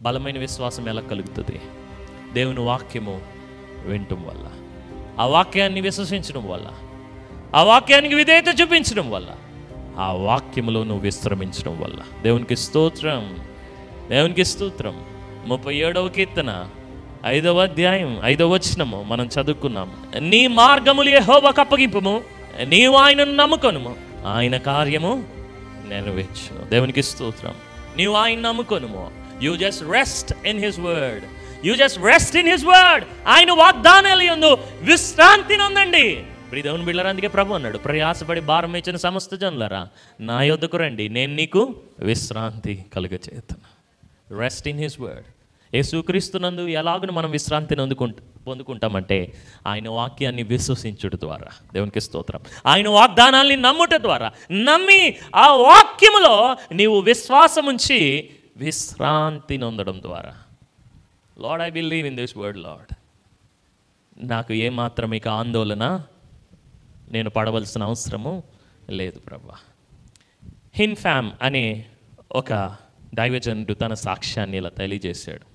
బలమైన విశ్వాసం ఎలా కలుగుతుంది దేవుని వాక్యము వినటం వల్ల ఆ వాక్యాన్ని విశ్వసించడం వల్ల ఆ వాక్యానికి విధేయత చూపించడం వల్ల ఆ వాక్యములో నువ్వు విశ్రమించడం వల్ల దేవునికి స్తోత్రం దేవునికి స్తోత్రం ముప్పై ఏడవ కీర్తన ఐదవ అధ్యాయం ఐదవ వచనము మనం చదువుకున్నాం నీ మార్గములు యెహోవాకు అప్పగింపుము నీవు ఆయనను నమ్ముకొనుము ఆయన కార్యము నెరవేర్చును దేవునికి స్తోత్రం నీవు ఆయన నమ్ముకొనుము you just rest in his word you just rest in his word ఆయన వాగ్దానాలు ఎందు విశ్రాంతి నొందండి ఇప్పుడు దేవుని బిళ్ళరా అందుకే ప్రభు అన్నాడు ప్రయాసపడి భారం ఇచ్చిన సమస్త జనులరా నా యొద్దకు రండి నేను నీకు విశ్రాంతి కలుగచేతున్నా రెస్ట్ ఇన్ హిస్ వర్డ్ యేసుక్రీస్తునందు ఎలాగను మనం విశ్రాంతిని అందుకుంట పొందుకుంటామంటే ఆయన వాక్యాన్ని విశ్వసించుట ద్వారా దేవునికి స్తోత్రం ఆయన వాగ్దానాల్ని నమ్ముట ద్వారా నమ్మి ఆ వాక్యములో నీవు విశ్వాసం ఉంచి విశ్రాంతి నొందడం ద్వారా Lord I believe in this word Lord నాకు ఏమాత్రం ఇక ఆందోళన నేను పడవలసిన అవసరము లేదు ప్రభా హిన్ఫామ్ అనే ఒక దైవజనుడు తన సాక్ష్యాన్ని ఇలా తెలియజేశాడు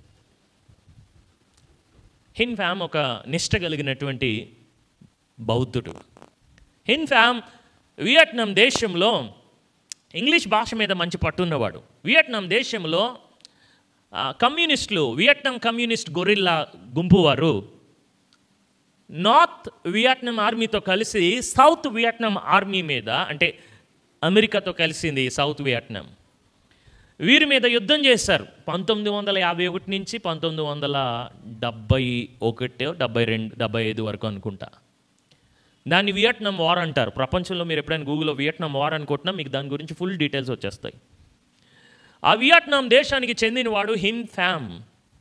హిన్ఫామ్ ఒక నిష్ట కలిగినటువంటి బౌద్ధుడు హిన్ఫామ్ వియట్నాం దేశంలో ఇంగ్లీష్ భాష మీద మంచి పట్టున్నవాడు వియట్నాం దేశంలో ఆ, కమ్యూనిస్టులు వియట్నాం కమ్యూనిస్ట్ గొరిల్లా గుంపు వారు నార్త్ వియట్నాం ఆర్మీతో కలిసి సౌత్ వియట్నాం ఆర్మీ మీద అంటే అమెరికాతో కలిసింది సౌత్ వియట్నాం వీరి మీద యుద్ధం చేశారు పంతొమ్మిది వందల యాభై ఒకటి నుంచి పంతొమ్మిది వందల డెబ్బై ఒకటి డెబ్బై రెండు డెబ్బై ఐదు వరకు అనుకుంటా దాన్ని వియట్నాం వార్ అంటారు ప్రపంచంలో మీరు ఎప్పుడైనా గూగుల్లో వియట్నాం వార్ అనుకుంటున్నా మీకు దాని గురించి ఫుల్ డీటెయిల్స్ వచ్చేస్తాయి ఆ వియట్నాం దేశానికి చెందినవాడు హిన్ ఫ్యామ్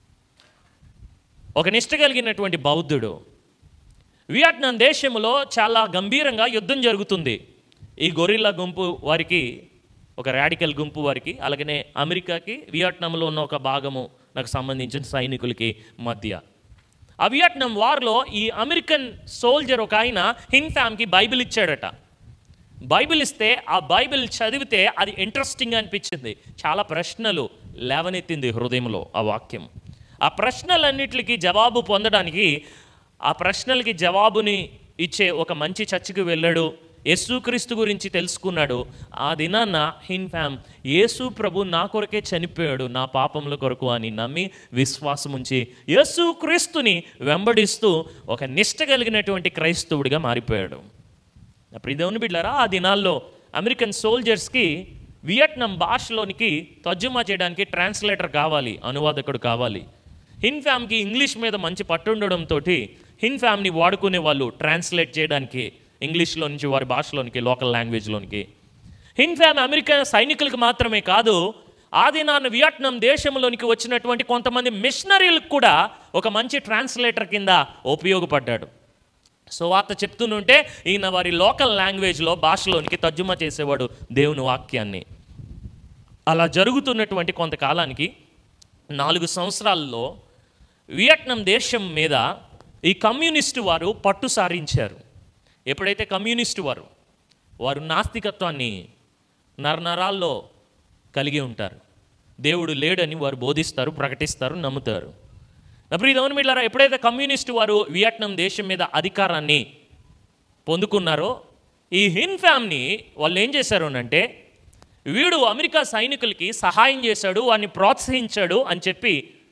ఒక నిష్ట కలిగినటువంటి బౌద్ధుడు వియట్నాం దేశంలో చాలా గంభీరంగా యుద్ధం జరుగుతుంది ఈ గొరిల్లా గుంపు వారికి ఒక రాడికల్ గుంపు వారికి అలాగనే అమెరికాకి వియట్నాంలో ఉన్న ఒక భాగము నాకు సంబంధించిన సైనికులకి మధ్య ఆ వియట్నాం వార్లో ఈ అమెరికన్ సోల్జర్ ఒక ఆయన హిన్ఫామ్కి బైబిల్ ఇచ్చాడట బైబిల్ ఇస్తే ఆ బైబిల్ చదివితే అది ఇంట్రెస్టింగ్ అనిపించింది చాలా ప్రశ్నలు లేవనెత్తింది హృదయంలో ఆ వాక్యం ఆ ప్రశ్నలన్నిటికీ జవాబు పొందడానికి ఆ ప్రశ్నలకి జవాబుని ఇచ్చే ఒక మంచి చర్చికి వెళ్ళాడు యేసుక్రీస్తు గురించి తెలుసుకున్నాడు ఆ దినాన్న హిన్ఫామ్ యేసు ప్రభు నా కొరకే చనిపోయాడు నా పాపముల కొరకు అని నమ్మి విశ్వాసం ఉంచి యేసుక్రీస్తుని వెంబడిస్తూ ఒక నిష్ట కలిగినటువంటి క్రైస్తవుడిగా మారిపోయాడు అప్పుడు దేవుని బిడ్డారా ఆ దినాల్లో అమెరికన్ సోల్జర్స్కి వియట్నాం భాషలోనికి తర్జుమా చేయడానికి ట్రాన్స్లేటర్ కావాలి అనువాదకుడు కావాలి హిన్ఫామ్కి ఇంగ్లీష్ మీద మంచి పట్టుండడంతో హిన్ఫామ్ని వాడుకునే వాళ్ళు ట్రాన్స్లేట్ చేయడానికి ఇంగ్లీష్లో నుంచి వారి భాషలోనికి లోకల్ లాంగ్వేజ్లోనికి హిన్ఫామ్ అమెరికా సైనికులకు మాత్రమే కాదు ఆ దినాన్న వియట్నాం దేశంలోనికి వచ్చినటువంటి కొంతమంది మిషనరీలకు కూడా ఒక మంచి ట్రాన్స్లేటర్ కింద ఉపయోగపడ్డాడు సో వార్త చెప్తుంటే ఈయన వారి లోకల్ లాంగ్వేజ్లో భాషలోనికి తర్జుమా చేసేవాడు దేవుని వాక్యాన్ని అలా జరుగుతున్నటువంటి కొంతకాలానికి నాలుగు సంవత్సరాల్లో వియట్నాం దేశం మీద ఈ కమ్యూనిస్టు వారు పట్టు సారించారు ఎప్పుడైతే కమ్యూనిస్టు వారు వారు నాస్తికత్వాన్ని నరనరాల్లో కలిగి ఉంటారు దేవుడు లేడని వారు బోధిస్తారు ప్రకటిస్తారు నమ్ముతారు అప్పుడు ఇది మిట్లారా ఎప్పుడైతే కమ్యూనిస్టు వారు వియట్నాం దేశం మీద అధికారాన్ని పొందుకున్నారో ఈ హిన్ ఫ్యామ్ని వాళ్ళు ఏం చేశారు అంటే వీడు అమెరికా సైనికులకి సహాయం చేశాడు వారిని ప్రోత్సహించాడు అని చెప్పి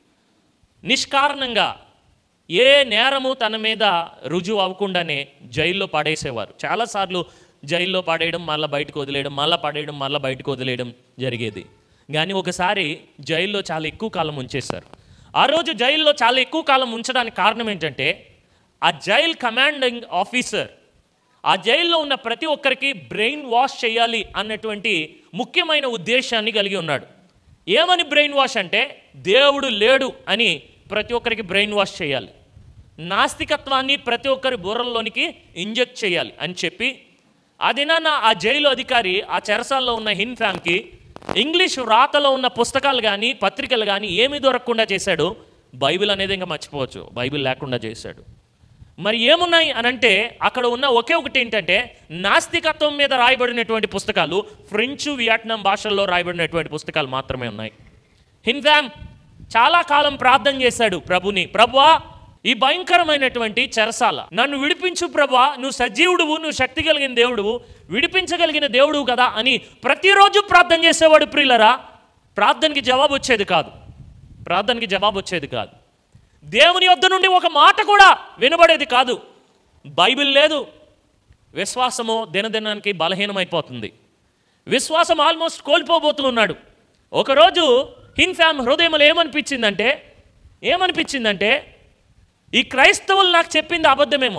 నిష్కారణంగా ఏ నేరము తన మీద రుజువు అవ్వకుండానే జైల్లో పడేసేవారు చాలాసార్లు జైల్లో పడేయడం మళ్ళీ బయటకు వదిలేయడం మళ్ళీ పడేయడం మళ్ళీ బయటకు వదిలేయడం జరిగేది కానీ ఒకసారి జైల్లో చాలా ఎక్కువ కాలం ఉంచేశారు ఆ రోజు జైల్లో చాలా ఎక్కువ కాలం ఉంచడానికి కారణం ఏంటంటే ఆ జైల్ కమాండింగ్ ఆఫీసర్ ఆ జైల్లో ఉన్న ప్రతి ఒక్కరికి బ్రెయిన్ వాష్ చేయాలి అన్నటువంటి ముఖ్యమైన ఉద్దేశాన్ని కలిగి ఉన్నాడు ఏమని బ్రెయిన్ వాష్ అంటే దేవుడు లేడు అని ప్రతి ఒక్కరికి బ్రెయిన్ వాష్ చేయాలి నాస్తికత్వాన్ని ప్రతి ఒక్కరి బుర్రల్లోనికి ఇంజెక్ట్ చేయాలి అని చెప్పి ఆ దినాన ఆ జైలు అధికారి ఆ చెరసాల్లో ఉన్న హిన్ ఫ్యామ్కి ఇంగ్లీష్ రాతలో ఉన్న పుస్తకాలు కానీ పత్రికలు కానీ ఏమీ దొరకకుండా చేశాడు బైబిల్ అనేది ఇంకా మర్చిపోవచ్చు బైబిల్ లేకుండా చేశాడు మరి ఏమున్నాయి అని అంటే అక్కడ ఉన్న ఒకే ఒకటి ఏంటంటే నాస్తికత్వం మీద రాయబడినటువంటి పుస్తకాలు ఫ్రెంచ్ వియట్నాం భాషల్లో రాయబడినటువంటి పుస్తకాలు మాత్రమే ఉన్నాయి హిన్ఫామ్ చాలా కాలం ప్రార్థన చేశాడు ప్రభుని ప్రభువా ఈ భయంకరమైనటువంటి చెరసాల నన్ను విడిపించు ప్రభువా నువ్వు సజీవుడువు నువ్వు శక్తి కలిగిన దేవుడువు విడిపించగలిగిన దేవుడువు కదా అని ప్రతిరోజు ప్రార్థన చేసేవాడు ప్రియులరా ప్రార్థనకి జవాబు వచ్చేది కాదు ప్రార్థనకి జవాబు వచ్చేది కాదు దేవుని యొద్ద నుండి ఒక మాట కూడా వినబడేది కాదు బైబిల్ లేదు విశ్వాసము దినదినానికి బలహీనమైపోతుంది విశ్వాసం ఆల్మోస్ట్ కోల్పోబోతున్నాడు ఒకరోజు హిన్ఫామ్ హృదయంలో ఏమనిపించిందంటే ఏమనిపించిందంటే ఈ క్రైస్తవులు నాకు చెప్పింది అబద్ధమేమో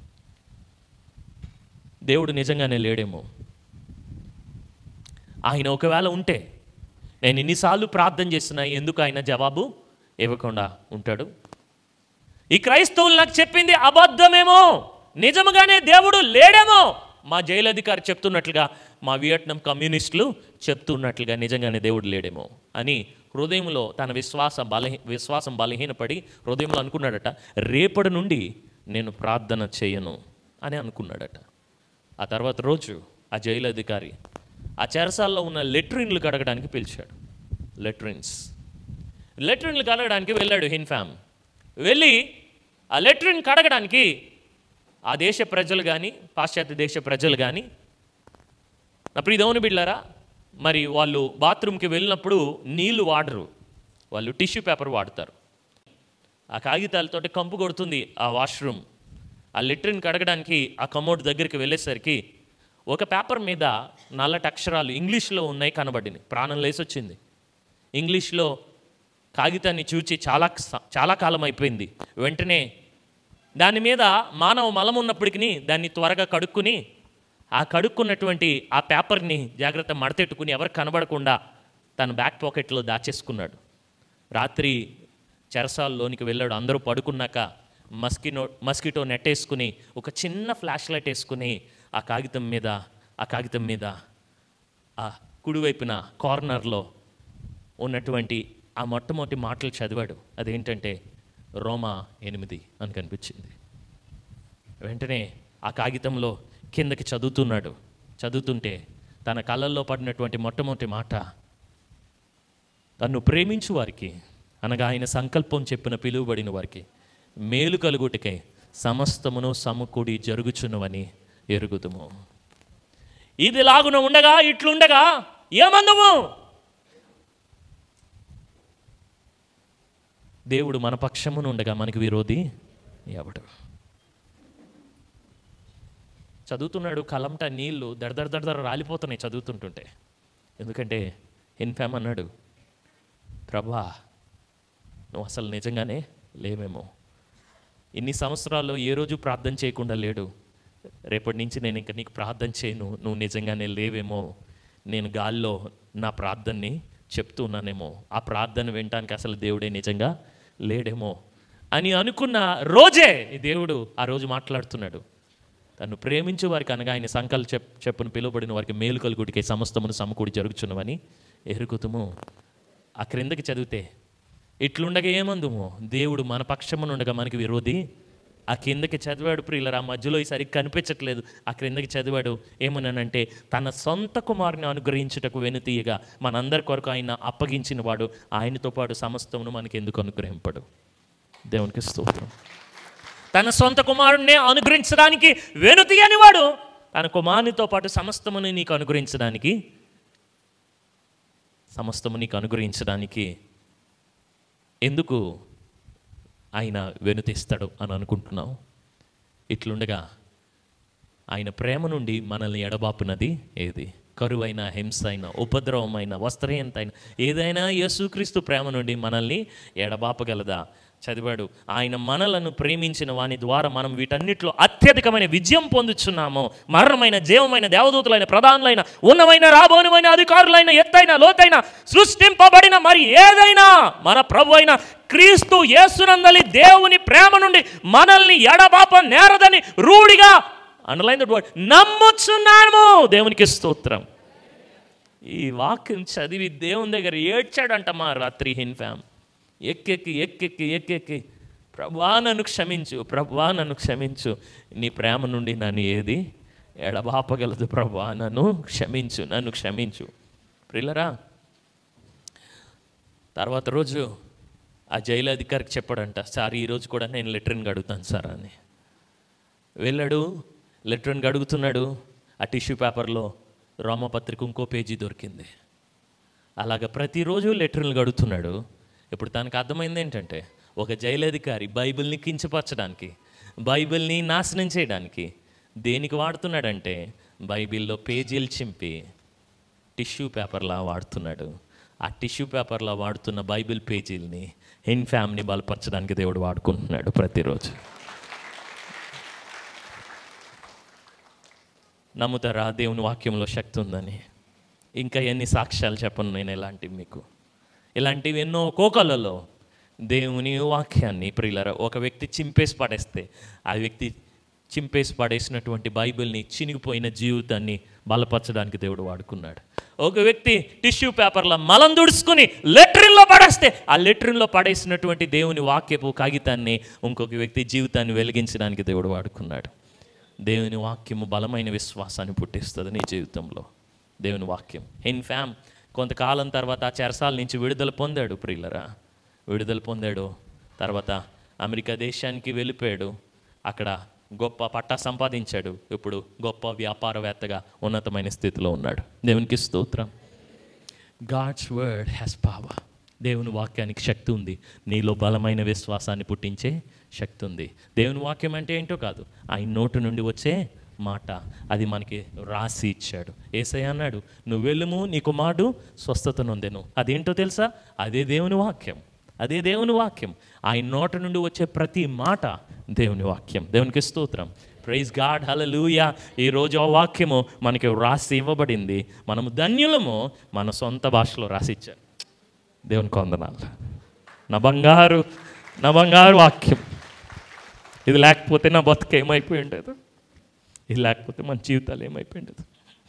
దేవుడు నిజంగానే లేడేమో ఆయన ఒకవేళ ఉంటే నేను ఎన్నిసార్లు ప్రార్థన చేస్తున్నా ఎందుకు ఆయన జవాబు ఇవ్వకుండా ఉంటాడు ఈ క్రైస్తవులు నాకు చెప్పింది అబద్ధమేమో నిజముగానే దేవుడు లేడేమో మా జైలు అధికారి చెప్తున్నట్లుగా మా వియట్నాం కమ్యూనిస్టులు చెప్తున్నట్లుగా నిజంగానే దేవుడు లేడేమో అని హృదయంలో తన విశ్వాస బలహీ విశ్వాసం బలహీనపడి హృదయంలో అనుకున్నాడట రేపటి నుండి నేను ప్రార్థన చేయను అని అనుకున్నాడట ఆ తర్వాత రోజు ఆ జైలు అధికారి ఆ చెరసాల్లో ఉన్న లెట్రిన్లు కడగడానికి పిలిచాడు లెట్రిన్స్ లెట్రిన్లు కడగడానికి వెళ్ళాడు హిన్ఫామ్ వెళ్ళి ఆ లెట్రిన్ కడగడానికి ఆ దేశ ప్రజలు కానీ పాశ్చాత్య దేశ ప్రజలు కానీ నా ప్రియదవుని బిడ్డారా మరి వాళ్ళు బాత్రూమ్కి వెళ్ళినప్పుడు నీళ్లు వాడరు వాళ్ళు టిష్యూ పేపర్ వాడతారు ఆ కాగితాలతోటి కంపు కొడుతుంది ఆ వాష్రూమ్ ఆ లెట్రిన్ కడగడానికి ఆ కమోడ్ దగ్గరికి వెళ్ళేసరికి ఒక పేపర్ మీద నల్లటి అక్షరాలు ఇంగ్లీష్లో ఉన్నాయి కనబడింది ప్రాణం లేసొచ్చింది ఇంగ్లీష్లో కాగితాన్ని చూచి చాలా స- చాలా కాలం అయిపోయింది వెంటనే దాని మీద మానవ మలం ఉన్నప్పటికీ దాన్ని త్వరగా కడుక్కుని ఆ కడుక్కున్నటువంటి ఆ పేపర్ని జాగ్రత్త మడతెట్టుకుని ఎవరికి కనబడకుండా తన బ్యాక్ పాకెట్లో దాచేసుకున్నాడు రాత్రి చెరసాల్లోనికి వెళ్ళాడు అందరూ పడుకున్నాక మస్కినో మస్కిటో నెట్ వేసుకుని ఒక చిన్న ఫ్లాష్ లైట్ వేసుకుని ఆ కాగితం మీద ఆ కాగితం మీద ఆ కుడివైపున కార్నర్లో ఉన్నటువంటి ఆ మొట్టమొదటి మాటలు చదివాడు అదేంటంటే రోమా ఎనిమిది అని కనిపించింది వెంటనే ఆ కాగితంలో కిందకి చదువుతున్నాడు చదువుతుంటే తన కళ్ళల్లో పడినటువంటి మొట్టమొదటి మాట తన్ను ప్రేమించు వారికి అనగా ఆయన సంకల్పం చెప్పిన పిలువబడిన వారికి మేలు కలుగుటకై సమస్తమును సమకూడి జరుగుచున్నవని ఎరుగుదుము ఇది లాగున ఉండగా ఇట్లుండగా ఏమందము దేవుడు మన పక్షమున ఉండగా మనకి విరోధి ఎవడు చదువుతున్నాడు కలంట నీళ్లు దడదడ దడదర రాలిపోతున్నాయి చదువుతుంటుంటే ఎందుకంటే ఇన్ఫామ్ అన్నాడు ప్రభా నువ్వు అసలు నిజంగానే లేవేమో ఇన్ని సంవత్సరాల్లో ఏ రోజు ప్రార్థన చేయకుండా లేడు రేపటి నుంచి నేను ఇంకా నీకు ప్రార్థన చేయను నువ్వు నిజంగానే లేవేమో నేను గాల్లో నా ప్రార్థనని చెప్తున్నానేమో ఆ ప్రార్థన వినటానికి అసలు దేవుడే నిజంగా లేడేమో అని అనుకున్న రోజే ఈ దేవుడు ఆ రోజు మాట్లాడుతున్నాడు తను ప్రేమించే వారికి అనగా ఆయన సంకల్ చెప్ చెప్పును పిలువబడిన వారికి మేలు కలుగుడికి సమస్తమును సమకూడి జరుగుచున్నవని ఎరుగుతుము ఆ క్రిందకి చదివితే ఇట్లుండగా ఏమందుము దేవుడు మన పక్షమునుండగా మనకి విరోధి ఆ కిందకి చదివాడు ప్రియులరా మధ్యలో ఈ సరిగ్గా కనిపించట్లేదు ఆ క్రిందకి చదివాడు ఏమన్నానంటే తన సొంత కుమారుని అనుగ్రహించుటకు వెనుతీయగా మనందరి కొరకు ఆయన అప్పగించిన వాడు ఆయనతో పాటు సమస్తమును మనకి ఎందుకు అనుగ్రహింపడు దేవునికి స్తోత్రం తన సొంత కుమారుణ్ణి అనుగ్రహించడానికి వెనుతీయని వాడు తన కుమారునితో పాటు సమస్తముని నీకు అనుగ్రహించడానికి సమస్తము నీకు అనుగ్రహించడానికి ఎందుకు ఆయన వెనుతీస్తాడు అని అనుకుంటున్నావు ఇట్లుండగా ఆయన ప్రేమ నుండి మనల్ని ఎడబాపునది ఏది కరువైన హింస అయిన ఉపద్రవమైన వస్త్రహీనత అయిన ఏదైనా యేసుక్రీస్తు ప్రేమ నుండి మనల్ని ఎడబాపగలదా చదివాడు ఆయన మనలను ప్రేమించిన వాని ద్వారా మనం వీటన్నిటిలో అత్యధికమైన విజయం పొందుచున్నాము మరణమైన జీవమైన దేవదూతులైన ప్రధానులైన ఉన్నమైన రాబోనుమైన అధికారులైన ఎత్తైన లోతైన సృష్టింపబడిన మరి ఏదైనా మన ప్రభు అయిన క్రీస్తు యేసునందలి దేవుని ప్రేమ నుండి మనల్ని ఎడబాప నేరదని రూఢిగా అండర్లైన్ దట్ వర్డ్ నమ్ముచున్నాము దేవునికి స్తోత్రం ఈ వాక్యం చదివి దేవుని దగ్గర ఏడ్చాడంట మా రాత్రి హిన్ ఫ్యామ్ ఎక్కెక్కి ఎక్కెక్కి ఎక్కెక్కి ప్రభా నన్ను క్షమించు ప్రభా నన్ను క్షమించు నీ ప్రేమ నుండి నన్ను ఏది ఎడబాపగలదు ప్రభా నన్ను క్షమించు నన్ను క్షమించు ప్రిల్లరా తర్వాత రోజు ఆ జైలు అధికారికి చెప్పాడంట సార్ ఈరోజు కూడా నేను లెటర్ని అడుగుతాను సార్ అని వెళ్ళాడు లెటర్ని అడుగుతున్నాడు ఆ టిష్యూ పేపర్లో రోమపత్రిక ఇంకో పేజీ దొరికింది అలాగ ప్రతిరోజు లెటర్లు గడుతున్నాడు ఇప్పుడు తనకు అర్థమైంది ఏంటంటే ఒక జైలధికారి బైబిల్ని కించపరచడానికి బైబిల్ని నాశనం చేయడానికి దేనికి వాడుతున్నాడంటే బైబిల్లో పేజీలు చింపి టిష్యూ పేపర్లా వాడుతున్నాడు ఆ టిష్యూ పేపర్లా వాడుతున్న బైబిల్ పేజీల్ని హిన్ ఫ్యామిలీ బలపరచడానికి దేవుడు వాడుకుంటున్నాడు ప్రతిరోజు నమ్ముతారా దేవుని వాక్యంలో శక్తి ఉందని ఇంకా ఎన్ని సాక్ష్యాలు చెప్పను నేను ఇలాంటివి మీకు ఇలాంటివి ఎన్నో కోకలలో దేవుని వాక్యాన్ని ప్రియులరా ఒక వ్యక్తి చింపేసి పడేస్తే ఆ వ్యక్తి చింపేసి పడేసినటువంటి బైబిల్ని చినిగిపోయిన జీవితాన్ని బలపరచడానికి దేవుడు వాడుకున్నాడు ఒక వ్యక్తి టిష్యూ పేపర్లో మలం దుడుచుకుని లెటరిన్లో పడేస్తే ఆ లెటరిన్లో పడేసినటువంటి దేవుని వాక్యపు కాగితాన్ని ఇంకొక వ్యక్తి జీవితాన్ని వెలిగించడానికి దేవుడు వాడుకున్నాడు దేవుని వాక్యము బలమైన విశ్వాసాన్ని పుట్టిస్తుంది నీ జీవితంలో దేవుని వాక్యం హిన్ ఫ్యామ్ కొంతకాలం తర్వాత ఆ చెరసాల నుంచి విడుదల పొందాడు ప్రియులరా విడుదల పొందాడు తర్వాత అమెరికా దేశానికి వెళ్ళిపోయాడు అక్కడ గొప్ప పట్టా సంపాదించాడు ఇప్పుడు గొప్ప వ్యాపారవేత్తగా ఉన్నతమైన స్థితిలో ఉన్నాడు దేవునికి స్తోత్రం గాడ్స్ వర్డ్ హ్యాస్ పవర్ దేవుని వాక్యానికి శక్తి ఉంది నీలో బలమైన విశ్వాసాన్ని పుట్టించే శక్తి ఉంది దేవుని వాక్యం అంటే ఏంటో కాదు ఆయన నోటు నుండి వచ్చే మాట అది మనకి రాసి ఇచ్చాడు ఏసై అన్నాడు నువ్వు వెళ్ళుము నీ కుమారుడు స్వస్థత నొందెను అదేంటో తెలుసా అదే దేవుని వాక్యం అదే దేవుని వాక్యం ఆయన నోట నుండి వచ్చే ప్రతి మాట దేవుని వాక్యం దేవునికి స్తోత్రం ప్రైజ్ గాడ్ హలలుయా ఈరోజు ఆ వాక్యము మనకి రాసి ఇవ్వబడింది మనము ధన్యులము మన సొంత భాషలో రాసిచ్చారు దేవునికి వందనాలు నా బంగారు నా బంగారు వాక్యం ఇది లేకపోతే నా బతుకు ఏమైపోయి ఉండేది ఇది లేకపోతే మన జీవితాలు ఏమైపోయి ఉండేది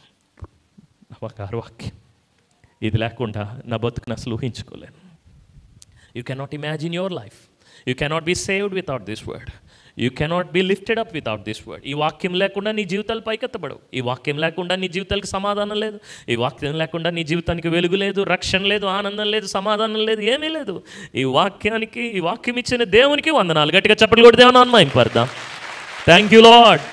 నా బంగారు వాక్యం ఇది లేకుండా నా బతుకుని అసలు ఊహించుకోలేను you cannot imagine your life you cannot be saved without this word you cannot be lifted up without this word ఈ వాక్యం లేకుండా నీ జీవితాలు పైకెత్తబడవు ఈ వాక్యం లేకుండా నీ జీవితాలకు సమాధానం లేదు ఈ వాక్యం లేకుండా నీ జీవితానికి వెలుగు లేదు రక్షణ లేదు ఆనందం లేదు సమాధానం లేదు ఏమీ లేదు ఈ వాక్యానికి ఈ వాక్యం ఇచ్చిన దేవునికి వందనాలు గట్టిగా చెప్పలు కూడా దేవుని అన్మాయింపడదాం థ్యాంక్ యూ లాడ్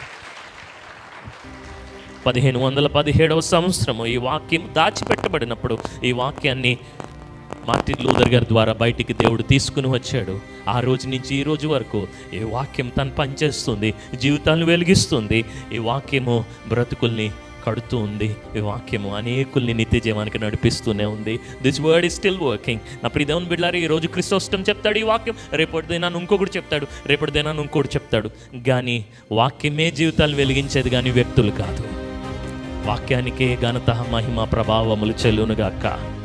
పదిహేను వందల పదిహేడవ సంవత్సరము ఈ వాక్యం దాచిపెట్టబడినప్పుడు ఈ వాక్యాన్ని మార్టిన్ లూథర్ గారి ద్వారా బయటికి దేవుడు తీసుకుని వచ్చాడు ఆ రోజు నుంచి ఈ రోజు వరకు ఈ వాక్యం తను పనిచేస్తుంది జీవితాలను వెలిగిస్తుంది ఈ వాక్యము బ్రతుకుల్ని కడుతూ ఉంది ఈ వాక్యము అనేకుల్ని నిత్య జీవానికి నడిపిస్తూనే ఉంది this word is still working నా ప్రియదేవన్ బిడ్డారు ఈ రోజు క్రిస్తోష్టం చెప్తాడు ఈ వాక్యం రేపటి దినాన్ని ఇంకొకటి చెప్తాడు రేపటి దినాన్ని ఇంకొకటి చెప్తాడు కానీ వాక్యమే జీవితాలు వెలిగించేది కానీ వ్యక్తులు కాదు వాక్యానికే ఘనత మహిమ ప్రభావములు చెల్లునుగాక